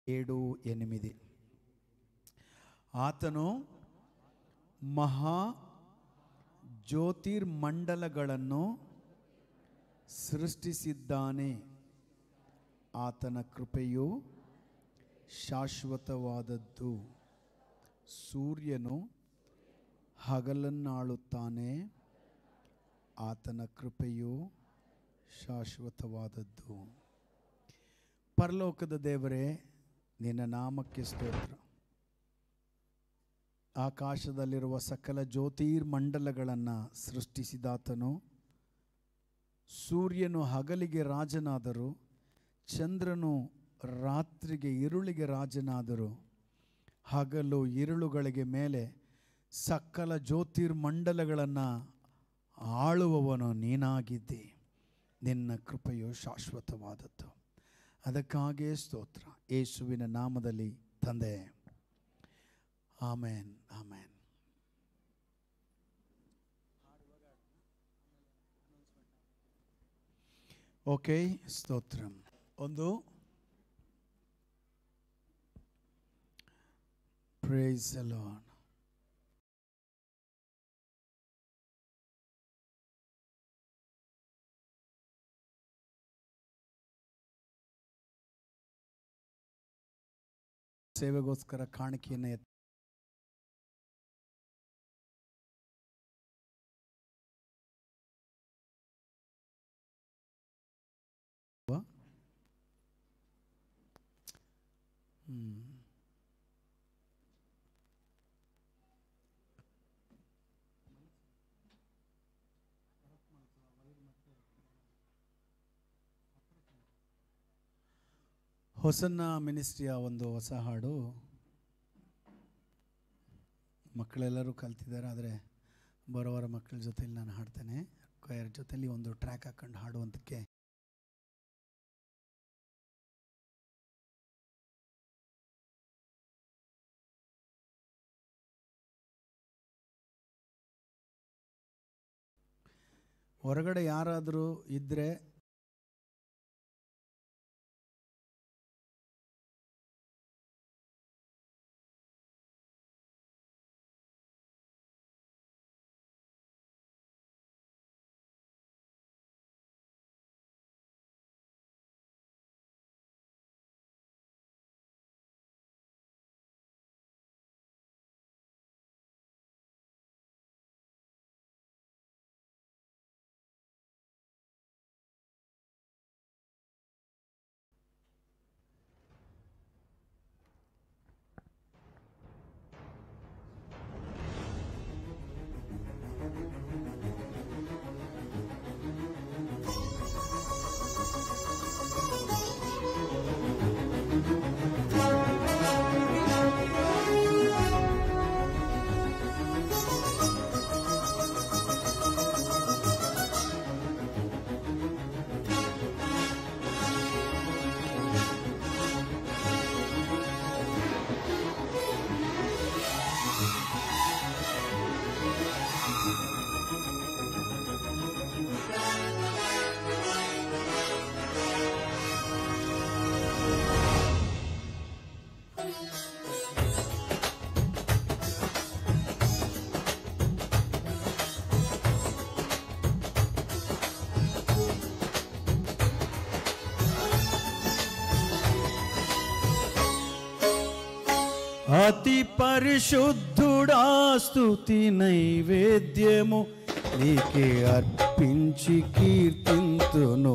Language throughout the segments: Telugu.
ఏడు ఎనిమిది ಆತನು ಮಹಾ ಜ್ಯೋತಿರ್ಮಂಡಲಗಳನ್ನು ಸೃಷ್ಟಿಸಿದ್ದಾನೆ ಆತನ ಕೃಪೆಯು ಶಾಶ್ವತವಾದದ್ದು ಸೂರ್ಯನು ಹಗಲನ್ನಾಳುತ್ತಾನೆ ಆತನ ಕೃಪೆಯು ಶಾಶ್ವತವಾದದ್ದು ಪರಲೋಕದ ದೇವರೇ ನಿನ್ನ ನಾಮಕ್ಕೆ ಸ್ತೋತ್ರ ಆಕಾಶದಲ್ಲಿರುವ ಸಕಲ ಜ್ಯೋತಿರ್ಮಂಡಲಗಳನ್ನು ಸೃಷ್ಟಿಸಿದಾತನು ಸೂರ್ಯನು ಹಗಲಿಗೆ ರಾಜನಾದರು ಚಂದ್ರನು ರಾತ್ರಿಗೆ ಇರುಳಿಗೆ ರಾಜನಾದರು ಹಗಲು ಇರುಳುಗಳಿಗೆ ಮೇಲೆ ಸಕಲ ಜ್ಯೋತಿರ್ಮಂಡಲಗಳನ್ನು ಆಳುವವನು ನೀನಾಗಿದ್ದೆ ನಿನ್ನ ಕೃಪೆಯು ಶಾಶ್ವತವಾದದ್ದು ಅದಕ್ಕಾಗಿಯೇ ಸ್ತೋತ್ರ ಯೇಸುವಿನ ನಾಮದಲ್ಲಿ ತಂದೆ ಆಮೇನ್ ಆಮೇನ್ ಓಕೆ ಸ್ತೋತ್ರ ಒಂದು ಪ್ರೈಸ್ ಅಲಾನ್ ಸೇವೆಗೋಸ್ಕರ ಕಾಣಿಕೆಯನ್ನು ಎತ್ತ ಹ್ಮ್. ಹೊಸನ್ನ ಮಿನಿಸ್ಟ್ರಿಯ ಒಂದು ಹೊಸ ಹಾಡು ಮಕ್ಕಳೆಲ್ಲರೂ ಕಲ್ತಿದ್ದಾರೆ ಆದರೆ ಬರೋವರ ಮಕ್ಕಳ ಜೊತೆಲಿ ನಾನು ಹಾಡ್ತೇನೆ ಕೊಯರ್ ಜೊತೆಲಿ ಒಂದು ಟ್ರ್ಯಾಕ್ ಹಾಕೊಂಡು ಹಾಡುವಂತಕ್ಕೆ ಹೊರಗಡೆ ಯಾರಾದರೂ ಇದ್ದರೆ అతి పరిశుద్ధుడా స్తుతి నైవేద్యము నీకే అర్పించి కీర్తింతును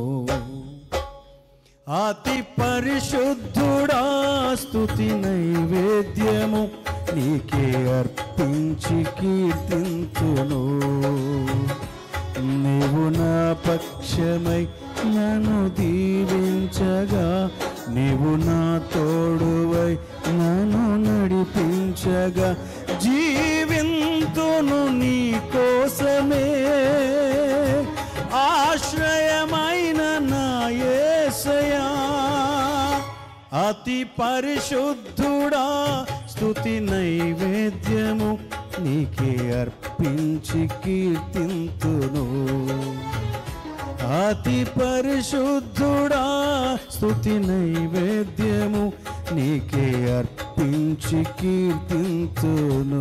అతి పరిశుద్ధుడా స్తుతి నైవేద్యము నీకే అర్పించి కీర్తింతును నీవు నా పక్షమై నన్ను దీవించగా నీవు నా తోడువై నన్ను నడిపించగా జీవింతును నీ కోసమే ఆశ్రయమైన నా యేసయా అతి పరిశుద్ధుడా స్తుతి నైవేద్యము నీకే అర్పించి కీర్తింతును అతి పరిశుద్ధుడా స్తుతి నైవేద్యము నీకే అర్పించి కీర్తింతును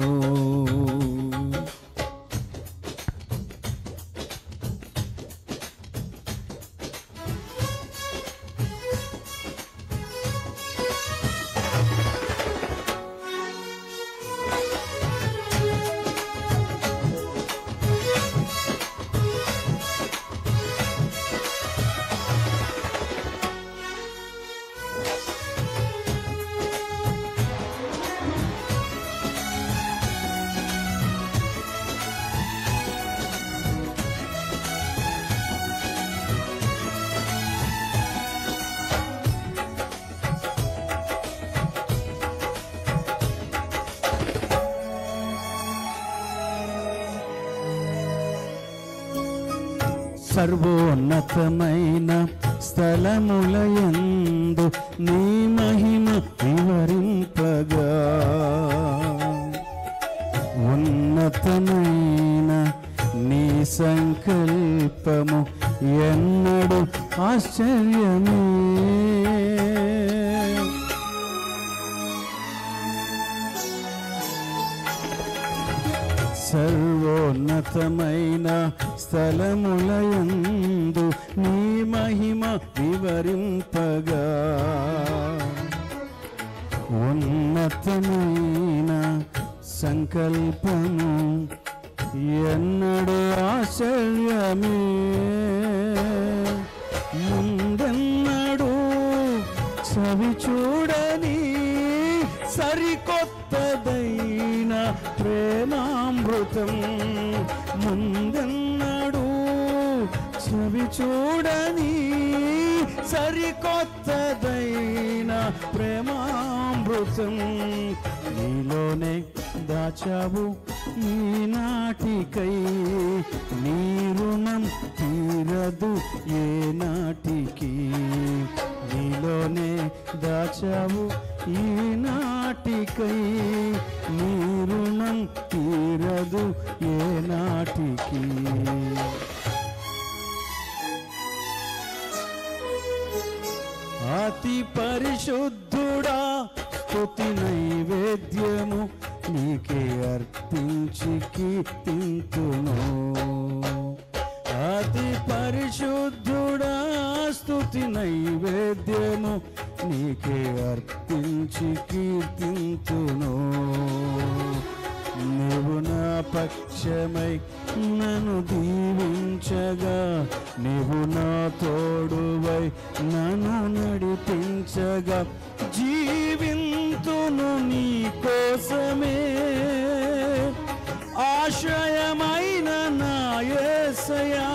సర్వోన్నతమైన స్థలములయందు నీ మహిమ వివరింపగా ఉన్నతమైన నీ సంకల్పము ఎన్నడు ఆశ్చర్యమే సర్వోన్నతమైన స్థలములయందు నీ మహిమ వివరింపగా ఉన్నతమైన సంకల్పము ఎన్నడు ఆశ్చర్యమే ముందెన్నడు చవి చూడని సరికొత్తదైన ప్రేమామృతం ముందెన్నడు చవి చూడని సరికొత్తదైన ప్రేమామృతం నీలోనే దాచావు ఈనాటికై నీ రుణం తీరదు ఏ నాటికి నీలోనే దాచావు ఈనాటికై నీ రుణం తీరదు ఏ నాటికి అతి పరిశుద్ధుడా స్తుతి నైవేద్యము నీకే అర్పించి కీర్తింతును అతి పరిశుద్ధుడా స్తుతి నైవేద్యము నీకే అర్పించి కీర్తింతును నీవు నా పక్షమై నన్ను దీవించగా నీవు నా తోడువై నన్ను నడిపించగా జీవింతును నీ కోసమే ఆశ్రయమైన నా యేసయా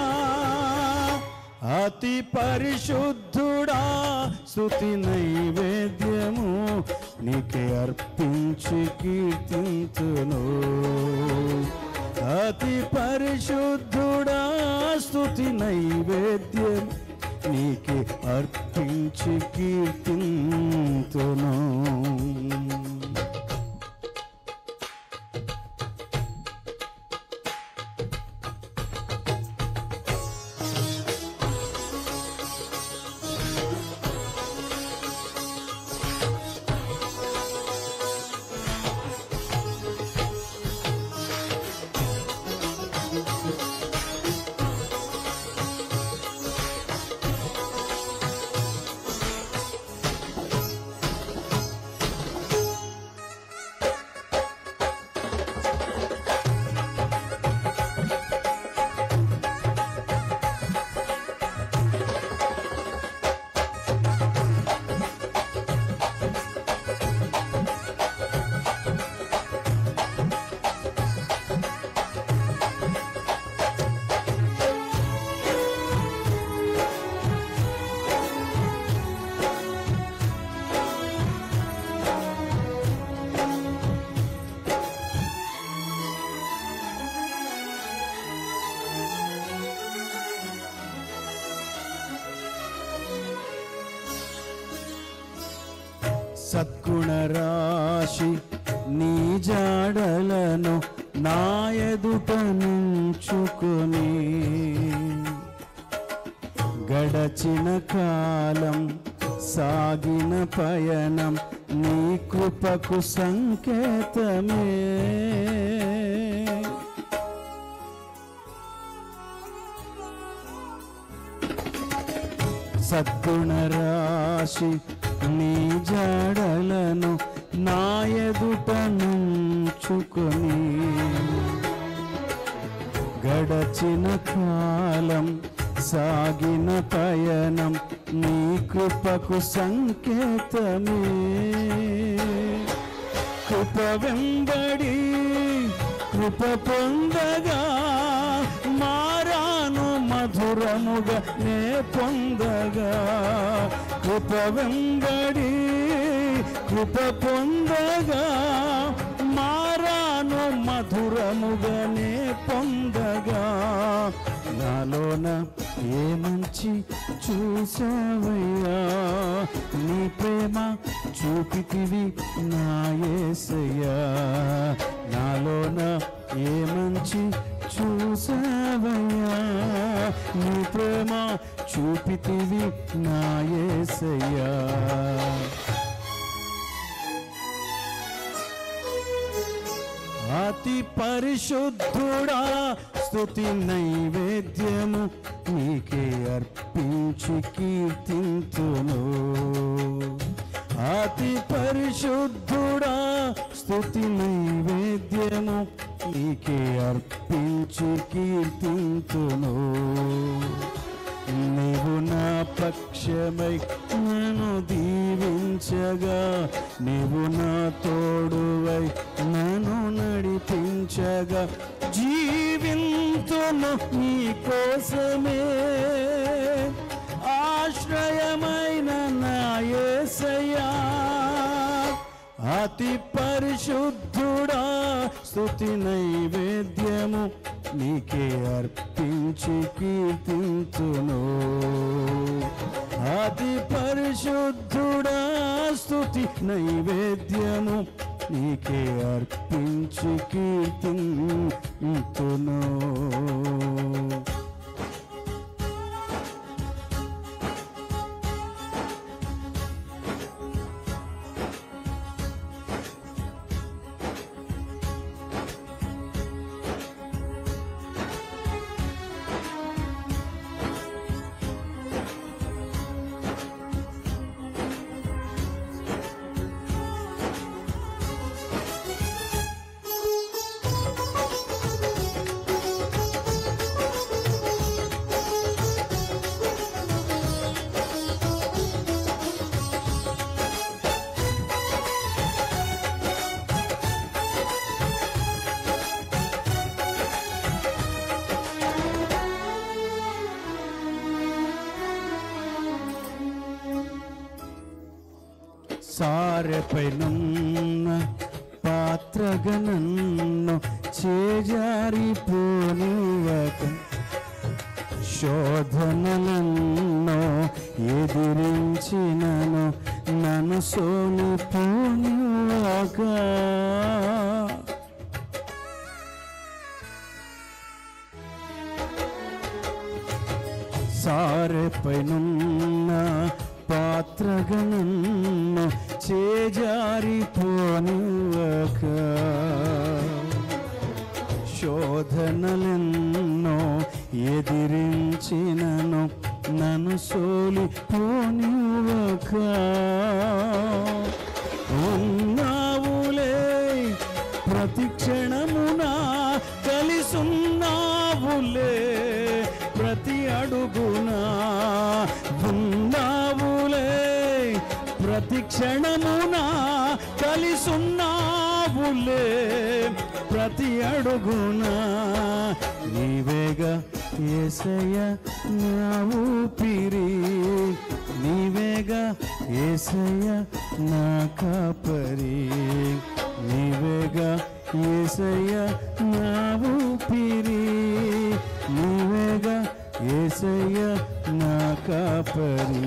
అతి పరిశుద్ధుడా స్తుతి నైవేద్యము నీకే అర్పించి కీర్తింతును అతి పరిశుద్ధుడా స్తుతి నైవేద్యం నీకే అర్పించి కీర్తింతును సద్గుణరాశి నీ జాడలను నా ఎదుట నుంచుకొని గడచిన కాలం సాగిన పయనం నీ కృపకు సంకేతమే సద్గుణ రాశి నీ జాడలను నా ఎదుట నుంచుకొని గడచిన కాలం సాగిన పయనం నీ కృపకు సంకేతమే కృప వెంబడి కృప పొందగా మారాను మధురముగా నే పొందగా కృప వెంబడి కృప పొందగా మారాను మధురముగా నే పొందగా నాలోన ఏ మంచి చూసావయ్యా నీ ప్రేమ చూపితివి నా యేసయ్యా నాలోన ఏ మంచి చూసావయ్యా నీ ప్రేమ చూపితివి నా యేసయ్యా అతి పరిశుద్ధుడా స్తుతి నైవేద్యము నీకే అర్పించి కీర్తింతును అతి పరిశుద్ధుడా స్తుతి నైవేద్యము నీకే అర్పించి కీర్తింతును నీవు నా పక్షమై నన్ను దీవించగా నీవు నా తోడువై నన్ను నడిపించగా జీవింతును నీ కోసమే ఆశ్రయమైన నా యేసయ్యా అతి పరిశుద్ధుడా స్తుతి నైవేద్యము నీకే అర్పించి కీర్తింతును అతి పరిశుద్ధుడా స్తుతి నైవేద్యము నీకే అర్పించి కీర్తింతును సారెపై నున్న పాత్రగా నన్ను చేజారిపోనివ్వక శోధనలన్నో ఎదిరించినను నన్ను సోనిపోనివ్వక సారెపైనున్న పాత్రగణన్ను చేజారిపోనివ్వక శోధనలెన్నో ఎదిరించినను నన్ను సోలిపోనివ్వక ఉన్నావులే ప్రతి క్షణమునా కలిసున్నావులే ప్రతి అడుగునా ఉన్నావులే ప్రతి క్షణమునా కలిసున్నావులే ప్రతి అడుగునా నీవేగా ఏసయ్య నా ఊపిరి నీవేగా ఏసయ్య నా కాపరి నీవేగా ఏసయ్య నా ఊపిరి నీవేగా ఏసయ్య నా కాపరి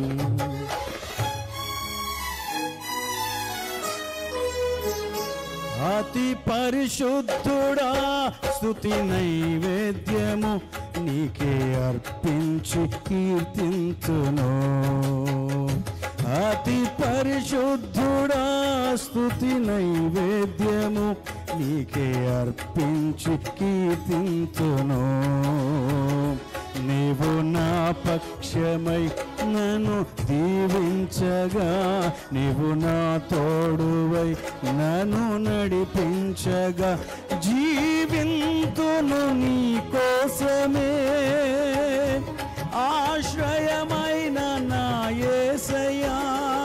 అతి పరిశుద్ధుడా స్తుతి నైవేద్యము నీకే అర్పించి కీర్తింతును అతి పరిశుద్ధుడా స్తుతి నైవేద్యము నీకే అర్పించి కీర్తింతును నీవు నా పక్షమై నన్ను దీవించగా నీవు నా తోడువై నన్ను నడిపించగా జీవింతును నీ కోసమే ఆశ్రయమైన నా యేసయ్యా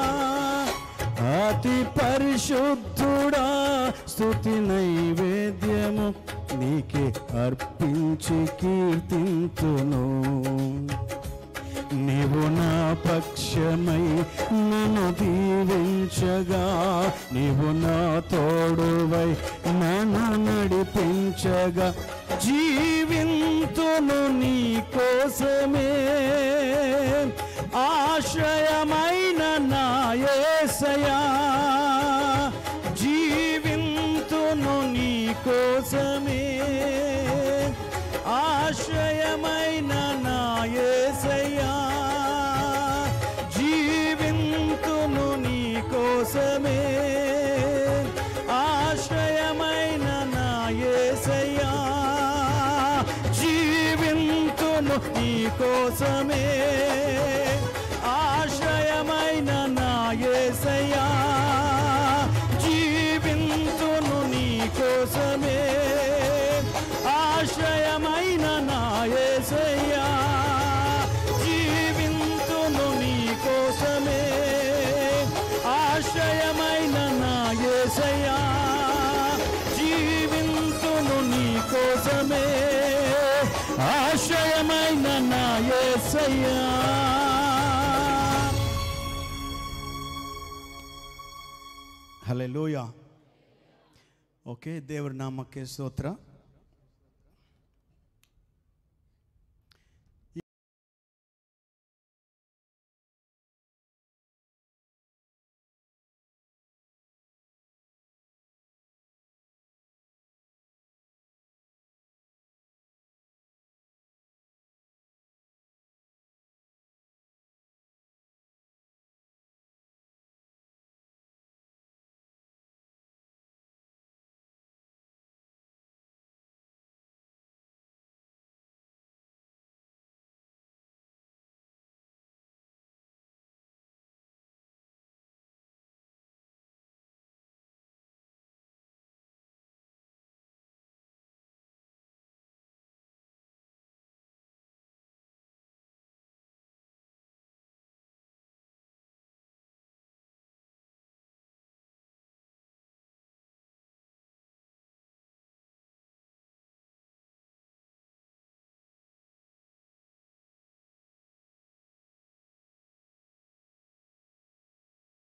అతి పరిశుద్ధుడా స్తుతి నైవేద్యము నీకే అర్పించి కీర్తింతును నీవు నా పక్షమై నన్ను దీవించగా నీవు నా తోడువై నన్ను నడిపించగా జీవింతును నీ కోసమే ఆశ్రయమైన నా యేసయా జీవింతును నీ కోసమే ఆశ్రయమైన నా యేసయ్యా జీవింతును నీ కోసమే ఆశ్రయమైన నా యేసయ్యా జీవింతును నీ కోసమే ఆశ్రయమైన నా యేసయ్యా జీవింతును నీ కోసమే ఆశ్రయమైన నా యేసయ్యా జీవింతును నీ కోసమే ఆశ్రయమైన నా యేసయ్యా జీవింతును నీ కోసమే ఆశ్రయమైన నా యేసయ్యా హల్లెలూయా ఓకే ದೇವರ ನಾಮಕ್ಕೆ ಸ್ತೋತ್ರ